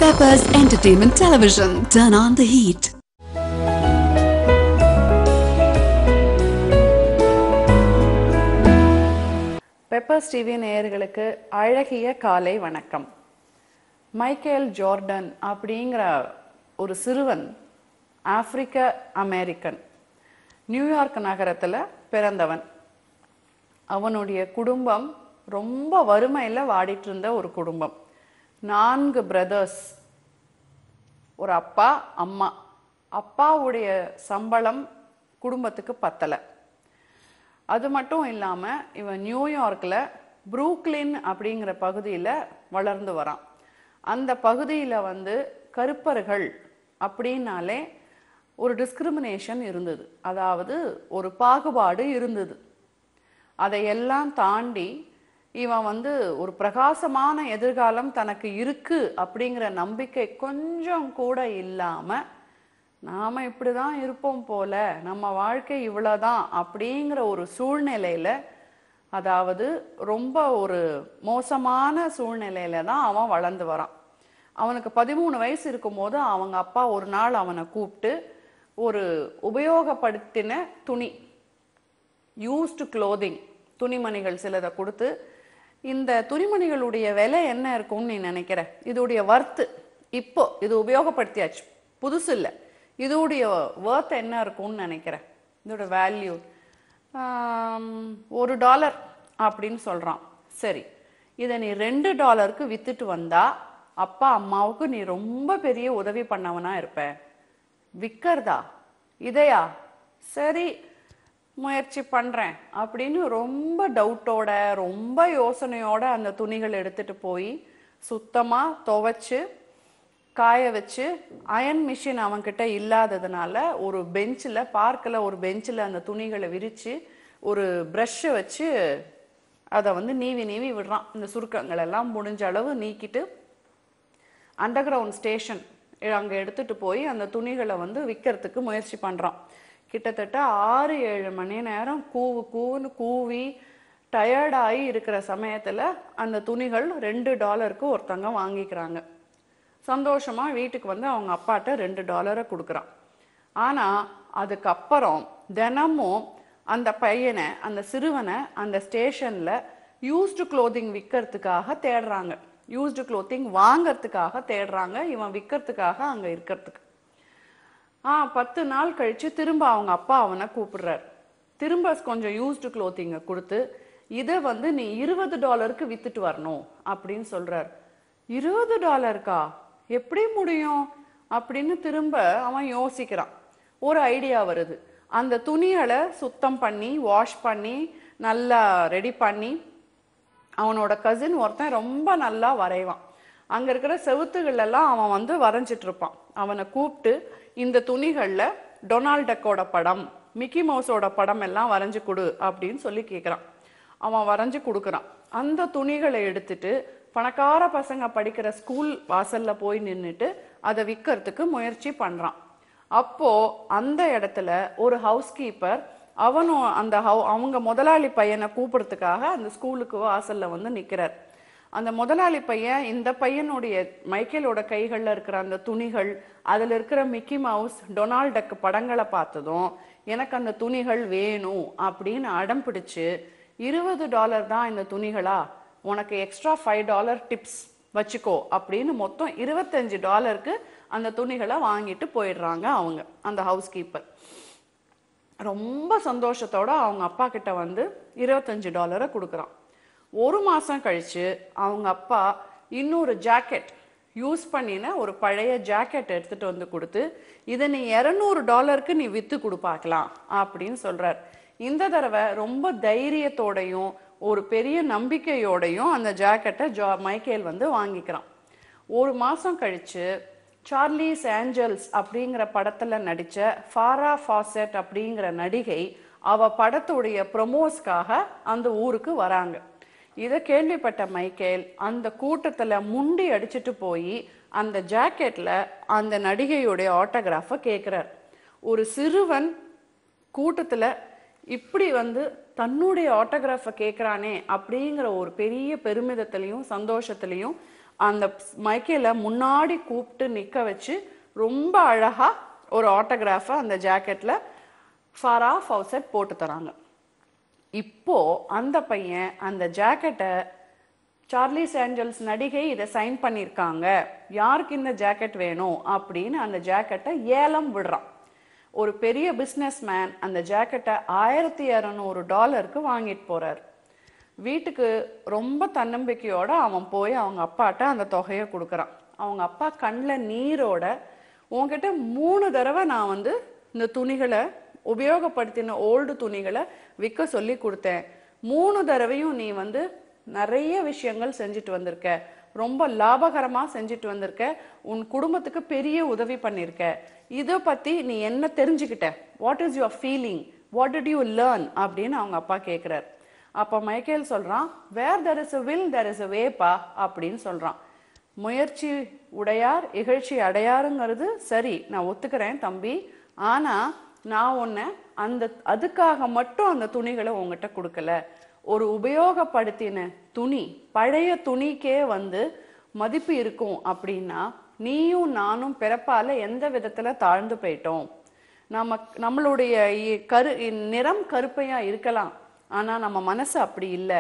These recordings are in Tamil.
Peppers Entertainment Television. Turn on the heat. Peppers TV நேயர்களுக்கு அழகிய காலை வணக்கம் மைக்கேல் ஜோர்டன் அப்படிங்கிற ஒரு சிறுவன் ஆப்பிரிக்க அமெரிக்கன் நியூயார்க் நகரத்தில் பிறந்தவன் அவனுடைய குடும்பம் ரொம்ப வறுமையில் வாடிட்டு இருந்த ஒரு குடும்பம் நான்கு பிரதர்ஸ் ஒரு அப்பா அம்மா அப்பாவுடைய சம்பளம் குடும்பத்துக்கு பத்தலை அது மட்டும் இல்லாமல் இவன் நியூயார்க்கில் ப்ரூக்லின் அப்படிங்கிற பகுதியில் வளர்ந்து வரான் அந்த பகுதியில் வந்து கருப்பர்கள் அப்படின்னாலே ஒரு டிஸ்கிரிமினேஷன் இருந்தது அதாவது ஒரு பாகுபாடு இருந்தது அதையெல்லாம் தாண்டி இவன் வந்து ஒரு பிரகாசமான எதிர்காலம் தனக்கு இருக்கு அப்படிங்கிற நம்பிக்கை கொஞ்சம் கூட இல்லாம நாம இப்படிதான் இருப்போம் போல நம்ம வாழ்க்கை இவ்வளவுதான் அப்படிங்கிற ஒரு சூழ்நிலையில அதாவது ரொம்ப ஒரு மோசமான சூழ்நிலையில தான் அவன் வளர்ந்து வரான் அவனுக்கு பதிமூணு வயசு இருக்கும்போது அவங்க அப்பா ஒரு நாள் அவனை கூப்பிட்டு ஒரு உபயோகப்படுத்தின துணி யூஸ்டு க்ளோதிங் துணிமணிகள் சிலதை கொடுத்து இந்த துணிமணிகளுடைய விலை என்ன இருக்கும்னு நீ நினைக்கிற இதோடைய வர்த்து இப்போ இது உபயோகப்படுத்தியாச்சு புதுசு இல்லை இதோடைய ஒர்த் என்ன இருக்கும்னு நினைக்கிறேன் இதோட வேல்யூ ஒரு டாலர் அப்படின்னு சொல்கிறான் சரி இதை நீ ரெண்டு டாலருக்கு வித்துட்டு வந்தா அப்பா அம்மாவுக்கு நீ ரொம்ப பெரிய உதவி பண்ணவனா இருப்ப விற்கிறதா இதையா சரி முயற்சி பண்ணுறேன் அப்படின்னு ரொம்ப டவுட்டோட ரொம்ப யோசனையோட அந்த துணிகள் எடுத்துட்டு போய் சுத்தமாக துவைச்சு காய வச்சு அயன் மிஷின் அவன்கிட்ட இல்லாததுனால ஒரு பெஞ்சில் பார்க்கில் ஒரு பெஞ்சில் அந்த துணிகளை விரித்து ஒரு ப்ரஷ்ஷை வச்சு அதை வந்து நீவி நீவி விடுறான் இந்த சுருக்கங்கள் எல்லாம் முடிஞ்ச அளவு நீக்கிட்டு அண்டர் கிரவுண்ட் ஸ்டேஷன் அங்கே எடுத்துட்டு போய் அந்த துணிகளை வந்து விற்கிறதுக்கு முயற்சி பண்ணுறான் கிட்டத்தட்ட ஆறு ஏழு மணி நேரம் கூவு கூவுன்னு கூவி டயர்டாகி இருக்கிற சமயத்தில் அந்த துணிகள் ரெண்டு டாலருக்கு ஒருத்தங்க வாங்கிக்கிறாங்க சந்தோஷமா வீட்டுக்கு வந்து அவங்க அப்பாட்ட ரெண்டு டாலரை கொடுக்குறான் ஆனால் அதுக்கப்புறம் தினமும் அந்த பையனை அந்த சிறுவனை அந்த ஸ்டேஷனில் யூஸ்டு க்ளோத்திங் விற்கிறதுக்காக தேடுறாங்க யூஸ்டு க்ளோத்திங் வாங்கறதுக்காக தேடுறாங்க இவன் விற்கிறதுக்காக அங்கே இருக்கிறதுக்கு ஆ பத்து நாள் கழிச்சு திரும்ப அவங்க அப்பா அவனை கூப்பிடுறார் திரும்ப கொஞ்சம் யூஸ்டு க்ளோத்திங்கை கொடுத்து இதை வந்து நீ இருபது டாலருக்கு வித்துட்டு வரணும் அப்படின்னு சொல்றார் இருபது டாலருக்கா எப்படி முடியும் அப்படின்னு திரும்ப அவன் யோசிக்கிறான் ஒரு ஐடியா வருது அந்த துணிகளை சுத்தம் பண்ணி வாஷ் பண்ணி நல்லா ரெடி பண்ணி அவனோட கசின் ஒருத்தன் ரொம்ப நல்லா வரைவான் அங்க இருக்கிற செவுத்துகள் எல்லாம் அவன் வந்து வரைஞ்சிட்டு இருப்பான் அவனை கூப்பிட்டு இந்த துணிகள்ல டொனால்ட் டக்கோட படம் மிக்கி மவுஸோட படம் எல்லாம் வரைஞ்சு கொடு அப்படின்னு சொல்லி கேட்குறான் அவன் வரைஞ்சு கொடுக்குறான் அந்த துணிகளை எடுத்துட்டு பணக்கார பசங்க படிக்கிற ஸ்கூல் வாசல்ல போய் நின்றுட்டு அதை விற்கிறதுக்கு முயற்சி பண்றான் அப்போ அந்த இடத்துல ஒரு ஹவுஸ் கீப்பர் அவனும் அந்த ஹவு அவங்க முதலாளி பையனை கூப்பிடுறதுக்காக அந்த ஸ்கூலுக்கு வாசல்ல வந்து நிக்கிறார் அந்த முதலாளி பையன் இந்த பையனுடைய மைக்கேலோட கைகளில் இருக்கிற அந்த துணிகள் அதில் இருக்கிற மிக்கி மவுஸ் டொனால்ட் டக் படங்களை பார்த்ததும் எனக்கு அந்த துணிகள் வேணும் அப்படின்னு அடம் பிடிச்சு இருபது டாலர் தான் இந்த துணிகளா உனக்கு எக்ஸ்ட்ரா ஃபைவ் டாலர் டிப்ஸ் வச்சுக்கோ அப்படின்னு மொத்தம் இருபத்தஞ்சு டாலருக்கு அந்த துணிகளை வாங்கிட்டு போயிடுறாங்க அவங்க அந்த ஹவுஸ் கீப்பர் ரொம்ப சந்தோஷத்தோட அவங்க அப்பா கிட்ட வந்து இருபத்தஞ்சு டாலரை கொடுக்குறான் ஒரு மாதம் கழிச்சு அவங்க அப்பா இன்னொரு ஜாக்கெட் யூஸ் பண்ணின ஒரு பழைய ஜாக்கெட் எடுத்துட்டு வந்து கொடுத்து இதை நீ இரநூறு டாலருக்கு நீ விற்று கொடுப்பாக்கலாம் அப்படின்னு சொல்றார் இந்த தடவை ரொம்ப தைரியத்தோடையும் ஒரு பெரிய நம்பிக்கையோடையும் அந்த ஜாக்கெட்டை ஜா மைக்கேல் வந்து வாங்கிக்கிறான் ஒரு மாதம் கழிச்சு சார்லிஸ் ஏஞ்சல்ஸ் அப்படிங்கிற படத்தில் நடித்த ஃபாரா ஃபாசெட் அப்படிங்கிற நடிகை அவ படத்துடைய ப்ரொமோஸ்க்காக அந்த ஊருக்கு வராங்க இதை கேள்விப்பட்ட மைக்கேல் அந்த கூட்டத்தில் முண்டி அடிச்சிட்டு போய் அந்த ஜாக்கெட்டில் அந்த நடிகையுடைய ஆட்டோகிராஃபை கேட்குறார் ஒரு சிறுவன் கூட்டத்தில் இப்படி வந்து தன்னுடைய ஆட்டோகிராஃபை கேட்குறானே அப்படிங்கிற ஒரு பெரிய பெருமிதத்திலையும் சந்தோஷத்திலையும் அந்த மைக்கேல முன்னாடி கூப்பிட்டு நிக்க வச்சு ரொம்ப அழகா ஒரு ஆட்டோகிராஃபை அந்த ஜாக்கெட்ல ஃபாரா ஃபவுசட் போட்டு தராங்க இப்போ அந்த பையன் அந்த ஜாக்கெட்டை சார்லிஸ் ஏஞ்சல்ஸ் நடிகை இதை சைன் பண்ணியிருக்காங்க யாருக்கு இந்த ஜாக்கெட் வேணும் அப்படின்னு அந்த ஜாக்கெட்டை ஏலம் விடுறான் ஒரு பெரிய பிஸ்னஸ் மேன் அந்த ஜாக்கெட்டை ஆயிரத்தி இரநூறு டாலருக்கு வாங்கிட்டு போறார் வீட்டுக்கு ரொம்ப தன்னம்பிக்கையோட அவன் போய் அவங்க அப்பாட்ட அந்த தொகையை கொடுக்குறான் அவங்க அப்பா கண்ணில் நீரோட உன்கிட்ட மூணு தடவை நான் வந்து இந்த துணிகளை உபயோகப்படுத்தின ஓல்டு துணிகளை விற்க சொல்லி கொடுத்தேன் மூணு தடவையும் நீ வந்து நிறைய விஷயங்கள் செஞ்சுட்டு வந்திருக்க ரொம்ப லாபகரமா செஞ்சுட்டு வந்திருக்க உன் குடும்பத்துக்கு பெரிய உதவி பண்ணியிருக்க இதை பத்தி நீ என்ன தெரிஞ்சுக்கிட்ட what is your feeling what did you learn அப்படின்னு அவங்க அப்பா கேட்குறாரு அப்போ மைக்கேல் சொல்றான் where there is a will there is a வேப்பா அப்படின்னு சொல்றான் முயற்சி உடையார் இகழ்ச்சி அடையாருங்கிறது சரி நான் ஒத்துக்கிறேன் தம்பி ஆனா நான் உன்னை அந்த அதுக்காக மட்டும் அந்த துணிகளை உங்ககிட்ட கொடுக்கல ஒரு உபயோகப்படுத்தின துணி பழைய துணிக்கே வந்து மதிப்பு இருக்கும் அப்படின்னா நீயும் நானும் பிறப்பால எந்த விதத்துல தாழ்ந்து போயிட்டோம் நம்ம நம்மளுடைய இ- கரு இ- நிறம் கருப்பையா இருக்கலாம் ஆனா நம்ம மனசு அப்படி இல்லை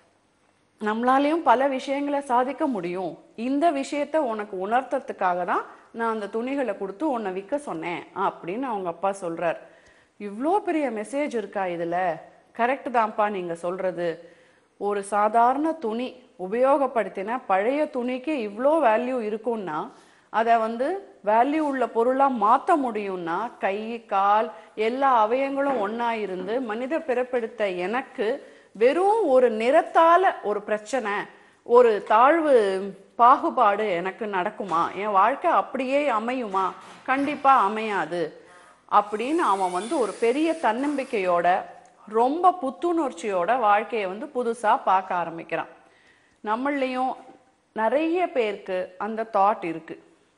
நம்மளாலையும் பல விஷயங்களை சாதிக்க முடியும் இந்த விஷயத்த உனக்கு உணர்த்தறதுக்காக தான் நான் அந்த துணிகளை கொடுத்து உன்னை விற்க சொன்னேன் அப்படின்னு அவங்க அப்பா சொல்றார் இவ்வளோ பெரிய மெசேஜ் இருக்கா இதுல கரெக்ட் தான்ப்பா நீங்க சொல்றது ஒரு சாதாரண துணி உபயோகப்படுத்தின பழைய துணிக்கு இவ்வளோ வேல்யூ இருக்கும்னா அதை வந்து வேல்யூ உள்ள பொருளா மாத்த முடியும்னா கை கால் எல்லா அவயங்களும் ஒண்ணா இருந்து மனித பிறப்பெடுத்த எனக்கு வெறும் ஒரு நிறத்தால ஒரு பிரச்சனை ஒரு தாழ்வு பாகுபாடு எனக்கு நடக்குமா என் வாழ்க்கை அப்படியே அமையுமா கண்டிப்பா அமையாது அப்படின்னு அவன் வந்து ஒரு பெரிய தன்னம்பிக்கையோட ரொம்ப புத்துணர்ச்சியோட வாழ்க்கையை வந்து புதுசா பார்க்க ஆரம்பிக்கிறான் நம்மளையும் நிறைய பேருக்கு அந்த தாட் இருக்கு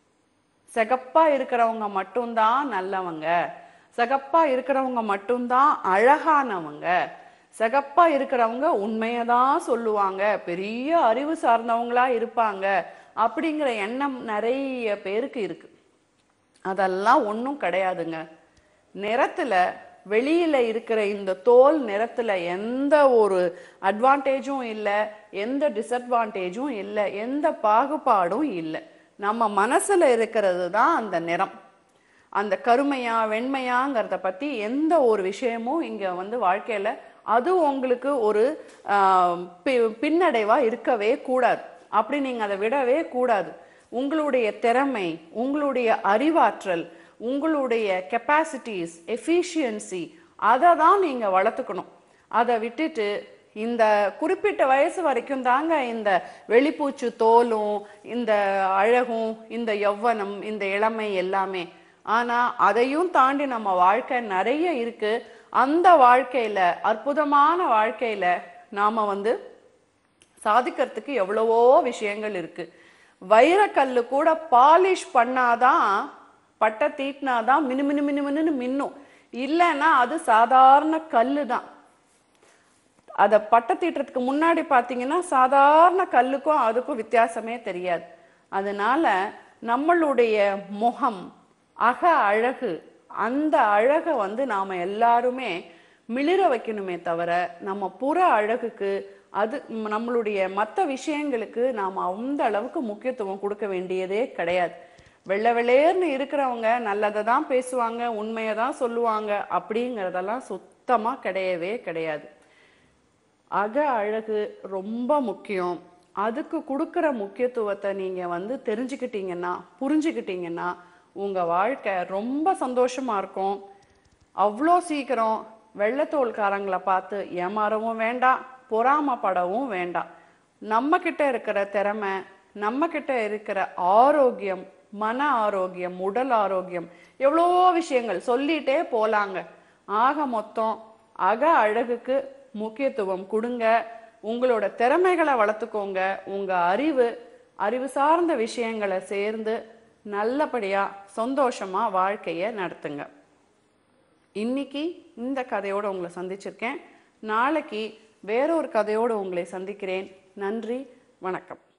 சிகப்பா இருக்கிறவங்க மட்டும்தான் நல்லவங்க சிகப்பா இருக்கிறவங்க மட்டும்தான் அழகானவங்க சிகப்பா இருக்கிறவங்க உண்மையை தான் சொல்லுவாங்க பெரிய அறிவு சார்ந்தவங்களா இருப்பாங்க அப்படிங்கிற எண்ணம் நிறைய பேருக்கு இருக்கு அதெல்லாம் ஒன்றும் கிடையாதுங்க நிறத்துல வெளியில இருக்கிற இந்த தோல் நிறத்துல எந்த ஒரு அட்வான்டேஜும் இல்லை எந்த டிஸ்அட்வான்டேஜும் இல்லை எந்த பாகுபாடும் இல்லை நம்ம மனசுல இருக்கிறது தான் அந்த நிறம் அந்த கருமையா வெண்மையாங்கிறத பத்தி எந்த ஒரு விஷயமும் இங்க வந்து வாழ்க்கையில அது உங்களுக்கு ஒரு ஆஹ், பி- பின்னடைவா இருக்கவே கூடாது அப்படி நீங்க அதை விடவே கூடாது உங்களுடைய திறமை உங்களுடைய அறிவாற்றல் உங்களுடைய கெப்பாசிட்டிஸ் எஃபிஷியன்சி அதை தான் நீங்க வளர்த்துக்கணும் அதை விட்டுட்டு இந்த குறிப்பிட்ட வயசு வரைக்கும் தாங்க இந்த வெளிப்பூச்சு தோலும் இந்த அழகும் இந்த யௌவனம் இந்த இளமை எல்லாமே ஆனா அதையும் தாண்டி நம்ம வாழ்க்கை நிறைய இருக்கு அந்த வாழ்க்கையில அற்புதமான வாழ்க்கையில நாம வந்து சாதிக்கிறதுக்கு எவ்வளவோ விஷயங்கள் இருக்கு வைரக்கல்லு கூட பாலிஷ் பண்ணாதான் பட்டை தீட்டினாதான் மினு மினு மினு மினுன்னு மின்னும் இல்லைன்னா அது சாதாரண கல்லு தான் அதை பட்டை தீட்டுறதுக்கு முன்னாடி பார்த்தீங்கன்னா சாதாரண கல்லுக்கும் அதுக்கும் வித்தியாசமே தெரியாது அதனால நம்மளுடைய முகம் அக அழகு அந்த அழகை வந்து நாம எல்லாருமே மிளிர வைக்கணுமே தவிர நம்ம புற அழகுக்கு அது ம், நம்மளுடைய மற்ற விஷயங்களுக்கு நாம் அந்த அளவுக்கு முக்கியத்துவம் கொடுக்க வேண்டியதே கிடையாது வெள்ளை வெளேர்னு இருக்கிறவங்க நல்லதை தான் பேசுவாங்க உண்மையை தான் சொல்லுவாங்க அப்படிங்கிறதெல்லாம் சுத்தமாக கிடையவே கிடையாது அக அழகு ரொம்ப முக்கியம் அதுக்கு கொடுக்குற முக்கியத்துவத்தை நீங்கள் வந்து தெரிஞ்சுக்கிட்டீங்கன்னா புரிஞ்சுக்கிட்டீங்கன்னா உங்கள் வாழ்க்கை ரொம்ப சந்தோஷமா இருக்கும் அவ்வளோ சீக்கிரம் வெள்ளத்தோல்காரங்களை பார்த்து ஏமாறவும் வேண்டாம் பொறாமப்படவும் வேண்டாம் நம்ம கிட்ட இருக்கிற திறமை நம்ம கிட்ட இருக்கிற ஆரோக்கியம் மன ஆரோக்கியம் உடல் ஆரோக்கியம் எவ்வளோ விஷயங்கள் சொல்லிட்டே போலாங்க ஆக மொத்தம் அக அழகுக்கு முக்கியத்துவம் கொடுங்க உங்களோட திறமைகளை வளர்த்துக்கோங்க உங்க அறிவு அறிவு சார்ந்த விஷயங்களை சேர்ந்து நல்லபடியா சந்தோஷமா வாழ்க்கைய நடத்துங்க இன்னைக்கு இந்த கதையோட உங்களை சந்திச்சிருக்கேன் நாளைக்கு வேறொரு கதையோட உங்களை சந்திக்கிறேன் நன்றி வணக்கம்